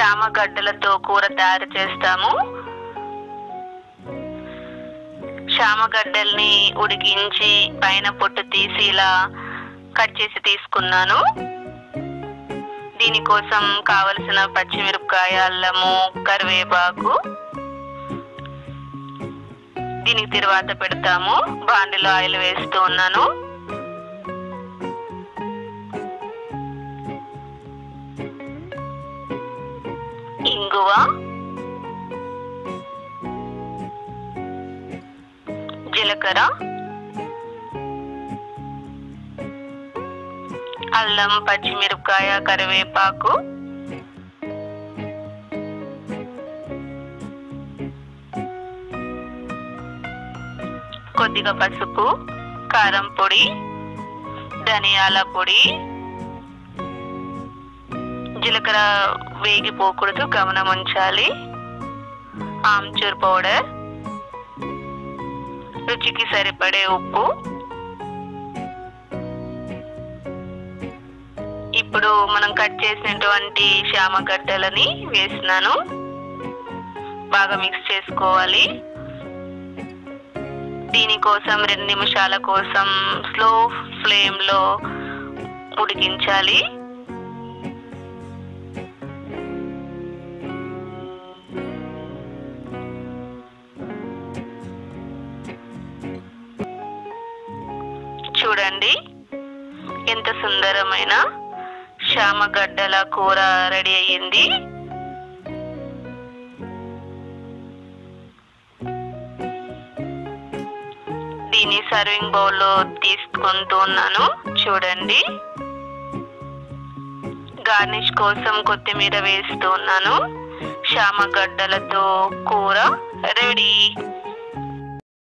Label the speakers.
Speaker 1: శామగడ్డలతో కూర తయారు చేస్తాము శామగడ్డల్ని ఉడికించి పైన పొట్టు తీసి ఇలా కట్ చేసి తీసుకున్నాను దీనికోసం కావలసిన పచ్చిమిరపకాయ అల్లము కరివేపాకు దీనికి తర్వాత పెడతాము బాండిలో ఆయిల్ వేస్తూ ఉన్నాను ఇంగువ జీలకర్ర అల్లం పచ్చిమిరపకాయ కరివేపాకు కొద్దిగా పసుపు కారం పొడి ధనియాల పొడి జీలకర్ర వేగిపోకూడదు గమనం ఉంచాలి ఆమ్చూర్ పౌడర్ రుచికి సరిపడే ఉప్పు ఇప్పుడు మనం కట్ చేసినటువంటి శామగడ్డలని వేసినాను బాగా మిక్స్ చేసుకోవాలి దీనికోసం రెండు నిమిషాల కోసం స్లో ఫ్లేమ్ లో ఉడికించాలి చూడండి ఎంత సుందరమైన శామగడ్డల కూర రెడీ అయ్యింది దీన్ని సర్వింగ్ బౌల్లో తీసుకుంటూ ఉన్నాను చూడండి గార్నిష్ కోసం కొత్తిమీర వేస్తూ ఉన్నాను శామగడ్డలతో కూర రెడీ